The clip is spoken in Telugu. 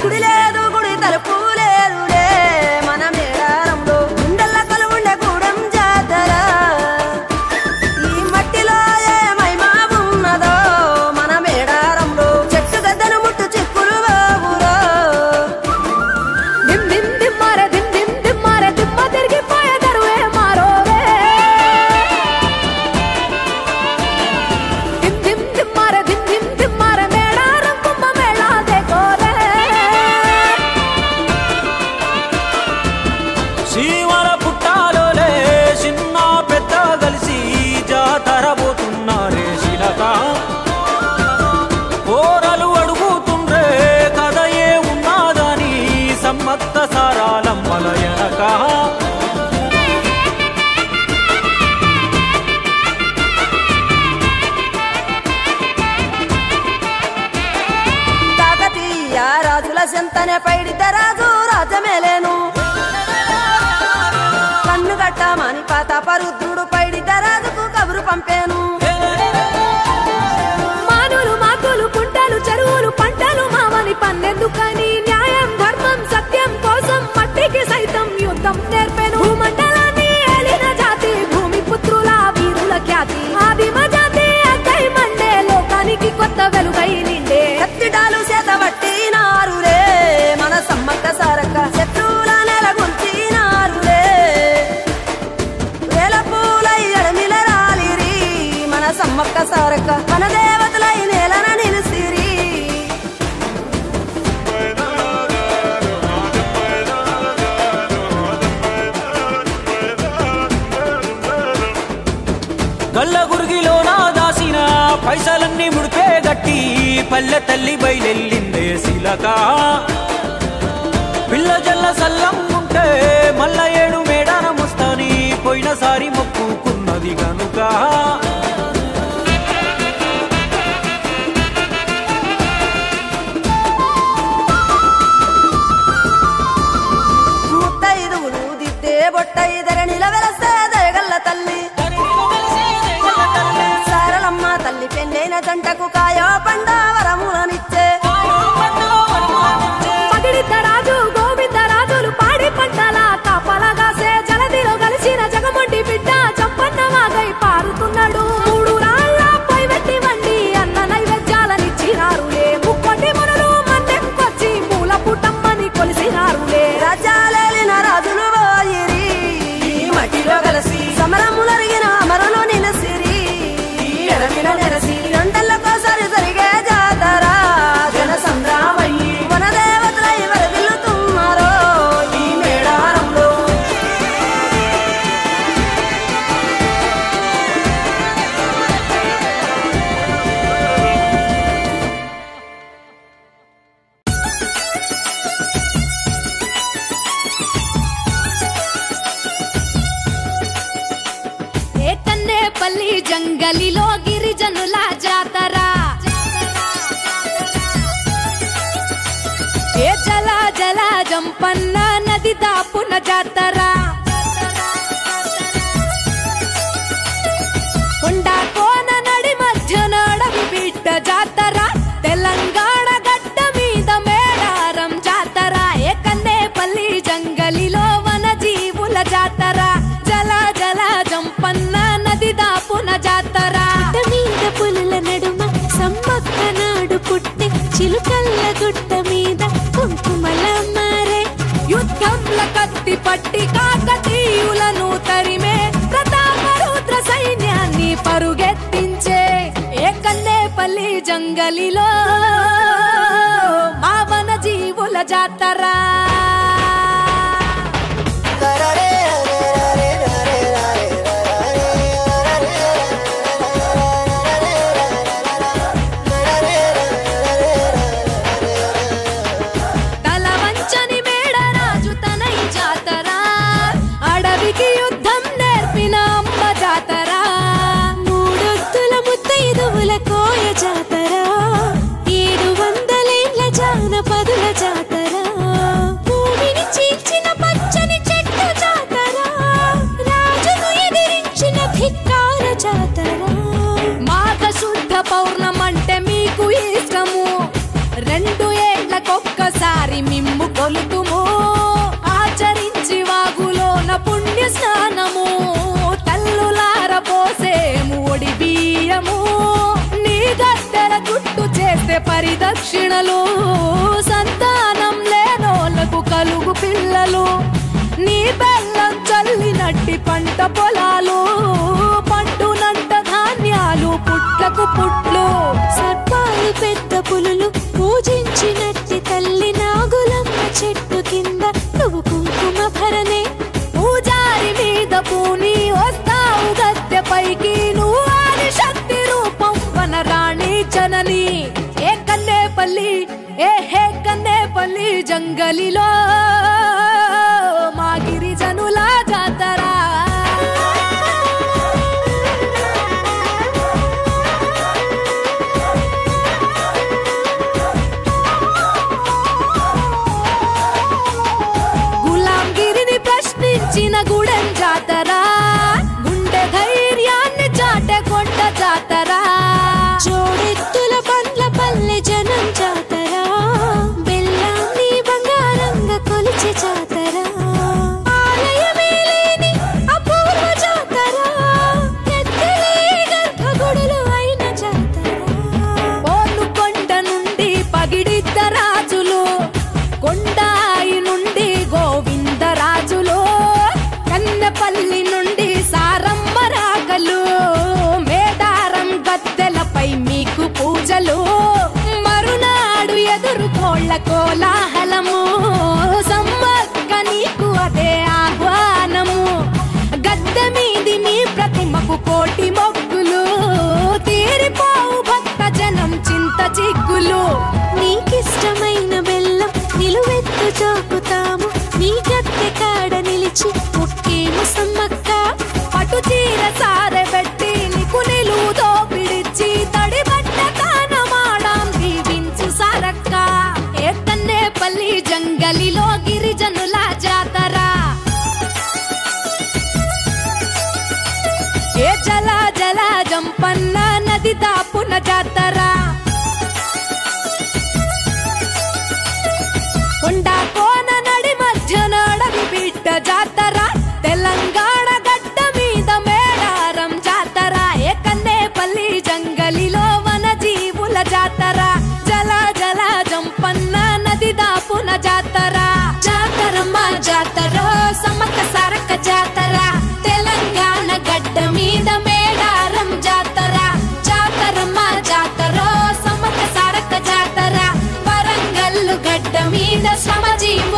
గుడి లేదు గుడి తలుపు లేదులే మన మేడారంలో గుండెల్ల కొలువుండే గూడెం జాతర ఈ మట్టిలో ఏ మహిమా ఉన్నదో మన మేడారంలో చెట్టు గద్దను ముట్టు చిక్కులు బాబురో దిమ్ దిమ్ దిమ్మారే దిమ్ దిమ్ దిమ్మారే దిమ్మ తిరిగిపోయే దరువే మారోవే దిమ్ దిమ్ దిమ్మారే దిమ్ దిమ్ దిమ్మారే మేడారం కుంభ మేళా దేకోరే సీమల పుట్టాలోలే చిన్న పెద్ద కలిసి జాతర పోతున్నారే శిలక పోరలు అడుగుతుండ్రే కథ ఏ ఉన్నాదని సమ్మత్త సారాలమ్మల ఎనక కాకతీయ రాజుల చెంతనే పైడిత రాజు రాజమేలేను కన్ను కట్టమని పాతాపరుద్రుడు పైడిత రాజుకు కబురు పంపాను మానులు మాకులు కుంటలు చెరువులు పంటలు మామని పన్నెందుకని న్యాయం ధర్మం సత్యం కోసం మట్టికి సైతం యుద్ధం నేర్పెను భూమండలాన్ని ఏలిన జాతి భూమి పుత్రుల వీరుల ఖ్యాతి ఆదిమ జాతి అక్కై మండే లోకానికి కొత్త వెలుగై నిండే కత్తిడాలు చేత పట్టినారులే మన సమ్మక్క సారక్క శత్రువుల నెల గుంచినారులే వేల పూలై ఎడమిల రాలిరి మన సమ్మక్క సారక్క మన దేవతలై నేలన నిలిసిరి గల్ల గురిగిలోన దాసిన పైసలన్నీ ముడిపే గట్టి పల్లె తల్లి బయలెల్లిందే శిలక పిల్ల జల్ల సల్లం ఉంటే మల్ల ఏడు మేడాన ముస్తాని పోయినసారి మొక్కుకున్నది గనుక ముత్తైదువులు దిద్దే బొట్టైదర నిలవెలసే దయగల్ల తల్లి సారలమ్మ తల్లి పెళ్ళైన జంటకు కాయో పండ వరములనిచ్చే పగిడిత రాజు గోవింద రాజులు పాడి పంటల కాపలగాసే జలదిలో కలిసిన జగమొండి బిడ్డ చంపన్న వాగై పారుతున్నాడు మూడు రాళ్ళ పై వెట్టి వండి అన్న నైవేద్యాలనిచ్చినారులే ముక్కొండి మునులు మన్నెంకొచ్చి మూల పుట్టమ్మని కొలిసినారులే రాజ్యాలేలిన రాజులు పోయిరి ఈ మట్టిలో కలిసి సమరములరిగిన అమరులు నిలసిరి ఎడమిల నెరసి రెండెళ్ళకోసారి జరిగే జాతర జన సంద్రామయ్యి మన దేవతలై వరదిల్లుతున్నారో ఈ మేడారంలో ఏ కన్నేపల్లి జంగలిలో గిరిజనుల జాతర ఏ జల జల జంపన్న నది దాపున జాతర కొండా కోన నడి మధ్య నడవి బిడ్డ జాతర తెలంగాణ గడ్డ మీద మేడారం జాతర ఏ కన్నేపల్లి జంగలిలో వన జీవుల జాతర జల జల జంపన్న నది దాపున జాతర గుట్ట మీద పులుల నడుమ సమ్మక్క నాడు పుట్టి చిలుకల్ల గుట్ట మీద కుంకుమల మారే యుద్ధంల కత్తి పట్టి కాకతీయులను తరిమే ప్రతాపరుద్ర సైన్యాన్ని పరుగెత్తించే ఏ కన్నేపల్లి జంగలిలో మావన జీవుల జాతర తల వంచని మేడరాజు తనై జాతర అడవికి యుద్ధం నేర్పిన అమ్మ జాతర మూడొత్తుల ముత్తైదువుల కోయ జాతర ఏడు వందలేండ్ల జానపదుల జాతర గాని ఏ కన్నేపల్లి ఏ హే కన్నేపల్లి జంగలిలో మా గిరిజనుల జాతర గులాంగిరిని ప్రశ్నించిన గుడెం జాతర గుండె ధైర్యాన్ని చాటే కొండ జాతర జోడెత్తుల పండ్ల పల్లె జనం జాతర బెల్లాన్ని బంగారంగా కొలిచే జాతర ఆలయమే లేని అపూర్వ జాతర ఎత్తలే గర్భగుడులు అయిన జాతర పోను కొండ నుండి పగిడిద్ద రాజులు కొండాయి నుండి గోవిందరాజులు కన్నెపల్లి నుండి సారమ్మ రాకలు మేడారం గద్దెలపై మీకు పూజలు మరునాడు ఎదురు కోళ్ళ కోలాహలము సమ్మక్క నీకు అదే ఆహ్వానము గద్దె మీది నీ ప్రతిమకు కోటి మొక్కులు తీరిపోవు భక్త జనం చింత చిగ్గులు నీకిష్టమైన బెల్లం నిలువెత్తు చూపుతాము నీ గత్తె కాడ నిలిచి ముక్కేము సమ్మక్క పటు చీర సారె పెట్టి నీకు నిలువుతో పిడిచి తడి బట్ట కానమాడాం దీవించు సారక్క ఏకన్నే పల్లి జంగలిలో గిరిజనుల జాతర ఏ జల జల జంపన్న నది దాపున జాతర కొండ కోన నడి మధ్య నడవి బిడ్డ జాతర తెలంగాణ గడ్డ మీద మేడారం జాతర ఏకన్నేపల్లి జంగలిలో వన జీవుల జాతర జల జల జంపన్న నది దాపున జాతర జాతరమ్మ జాతర సమక సరక జాతర తెలంగాణ గడ్డ మీద మేడారం జాతర జాతరమ్మ జాతర సమక సరక జాతర వరంగల్లు గడ్డ మీద శ్రమజీవి